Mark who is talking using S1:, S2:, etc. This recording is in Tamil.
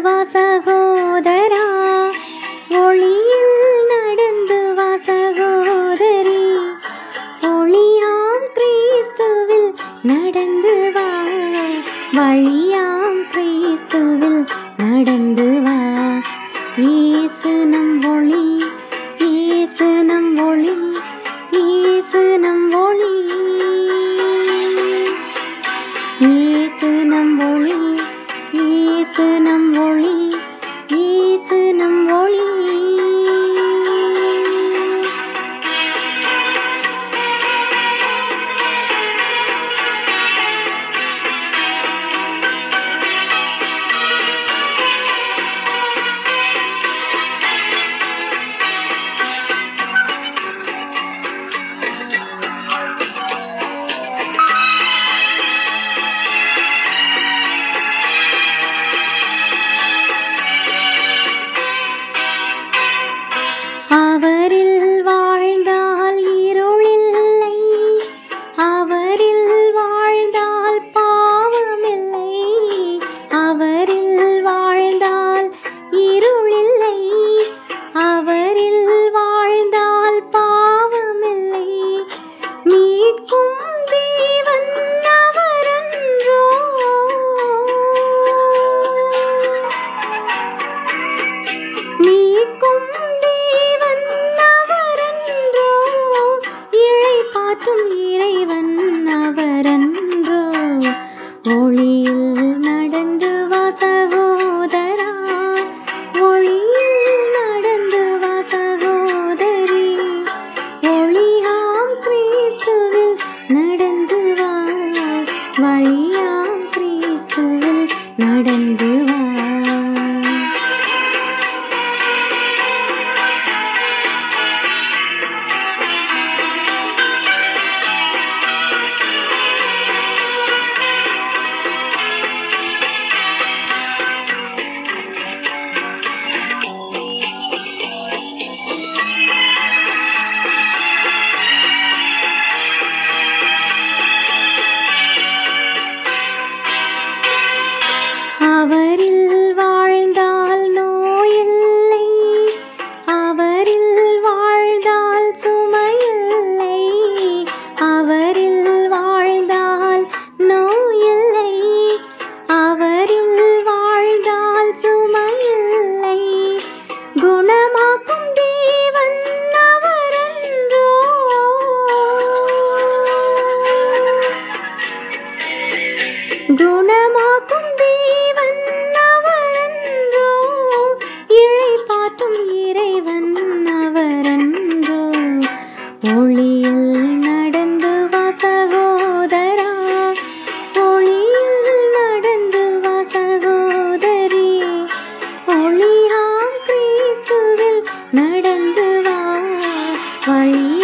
S1: வா சகோதரா ஒளியில் நடந்து வா சகோதரி ஒளியாம் கிறிஸ்துவில் நடந்து வா வழியாம் கிறிஸ்துவில் நடந்து வா இயேசு நம் ஒளி இயேசு நம் ஒளி இயேசு நம் ஒளி இயேசு நம் ஒளி இயேசு நம் ஒளி இயேசு நம் ஒளி அவரில் வாழ்ந்தால் இருளில்லை அவரில் வாழ்ந்தால் பாவமில்லை அவரில் வாழ்ந்தால் இருளில்லை அவரில் வாழ்ந்தால் பாவமில்லை மீட்கும் தேவன் அவரன்றோ மீட்கும் தேவன் அவரன்றோ இழை பாற்றும் இறைவன் அவரன்றோ ஒளியில் நடந்து வா சகோதரா ஒளியில் நடந்து வா சகோதரி ஒளியாம் கிறிஸ்துவில் நடந்து வா வழியாம் கிறிஸ்துவில் நடந்து வா அவரில் வாழ்ந்தால் நோயில்லை அவரில் வாழ்ந்தால் சுமையில்லை அவரில் வாழ்ந்தால் நோயில்லை அவரில் வாழ்ந்தால் சுமையில்லை குணமாக்கும் தேவன் அவரன்றோ குணமாக்கும் தேவன் அவரன்றோ இழை பாற்றும் இறைவன் அவரன்றோ ஒளியில் நடந்து வா சகோதரா ஒளியில் நடந்து வா சகோதரி ஒளியாம் கிறிஸ்துவில் நடந்து வா வழி